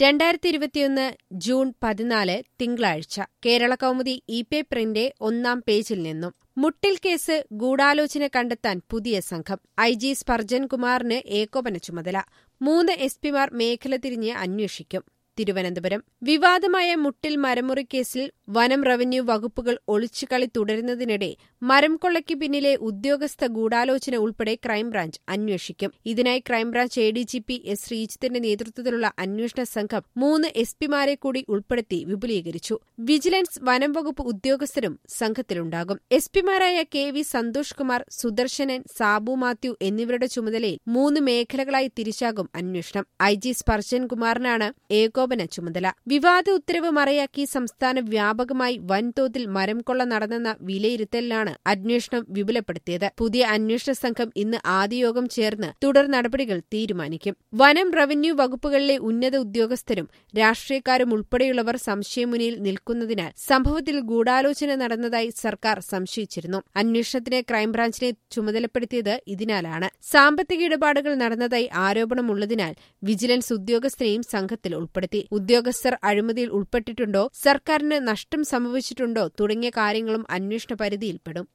രണ്ടായിരത്തി ഇരുപത്തിയൊന്ന് ജൂൺ പതിനാല് തിങ്കളാഴ്ച കേരള കൗമുദി ഇ പേപ്പറിന്റെ ഒന്നാം പേജിൽ നിന്നും മുട്ടിൽ കേസ് ഗൂഢാലോചന കണ്ടെത്താൻ പുതിയ സംഘം ഐ ജി സ്പർജൻ കുമാറിന് ഏകോപന ചുമതല മൂന്ന് എസ് പിമാർ മേഖല തിരിഞ്ഞ് അന്വേഷിക്കും തിരുവനന്തപുരം വിവാദമായ മുട്ടിൽ മരമുറി കേസിൽ വനം റവന്യൂ വകുപ്പുകൾ ഒളിച്ചുകളി തുടരുന്നതിനിടെ മരം കൊള്ളയ്ക്ക് പിന്നിലെ ഉദ്യോഗസ്ഥ ഗൂഢാലോചന ഉൾപ്പെടെ ക്രൈംബ്രാഞ്ച് അന്വേഷിക്കും ഇതിനായി crime branch A D G P S ശ്രീജിത്തിന്റെ നേതൃത്വത്തിലുള്ള അന്വേഷണ സംഘം മൂന്ന് എസ് പിമാരെ കൂടി ഉൾപ്പെടുത്തി വിപുലീകരിച്ചു വിജിലൻസ് വനം വകുപ്പ് ഉദ്യോഗസ്ഥരും സംഘത്തിലുണ്ടാകും എസ് പിമാരായ K V Santhosh Kumar Sudarshanan Sabu Mathew എന്നിവരുടെ ചുമതലയിൽ മൂന്ന് മേഖലകളായി തിരിച്ചാകും അന്വേഷണം ഐ ജി സ്പർശൻ കുമാറിനാണ് ഏകോപന ചുമതല വിവാദ ഉത്തരവ് മറയാക്കി സംസ്ഥാന വ്യാപകമായി വൻതോതിൽ മരം കൊള്ള നടന്നെന്ന വിലയിരുത്തലിലാണ് അന്വേഷണം വിപുലപ്പെടുത്തിയത് പുതിയ അന്വേഷണ സംഘം ഇന്ന് ആദ്യ യോഗം ചേർന്ന് തുടർ നടപടികൾ തീരുമാനിക്കും വനം റവന്യൂ വകുപ്പുകളിലെ ഉന്നത ഉദ്യോഗസ്ഥരും രാഷ്ട്രീയക്കാരും ഉൾപ്പെടെയുള്ളവർ സംശയമുനിയിൽ നിൽക്കുന്നതിനാൽ സംഭവത്തിൽ ഗൂഢാലോചന നടന്നതായി സർക്കാർ സംശയിച്ചിരുന്നു അന്വേഷണത്തിന് ക്രൈംബ്രാഞ്ചിനെ ചുമതലപ്പെടുത്തിയത് ഇതിനാലാണ് സാമ്പത്തിക ഇടപാടുകൾ നടന്നതായി ആരോപണമുള്ളതിനാൽ വിജിലൻസ് ഉദ്യോഗസ്ഥരെയും സംഘത്തിൽ ഉൾപ്പെടുത്തി ഉദ്യോഗസ്ഥർ അഴിമതിയിൽ ഉൾപ്പെട്ടിട്ടുണ്ടോ സർക്കാരിന് നഷ്ടം സംഭവിച്ചിട്ടുണ്ടോ തുടങ്ങിയ കാര്യങ്ങളും അന്വേഷണ പരിധിയിൽപ്പെടും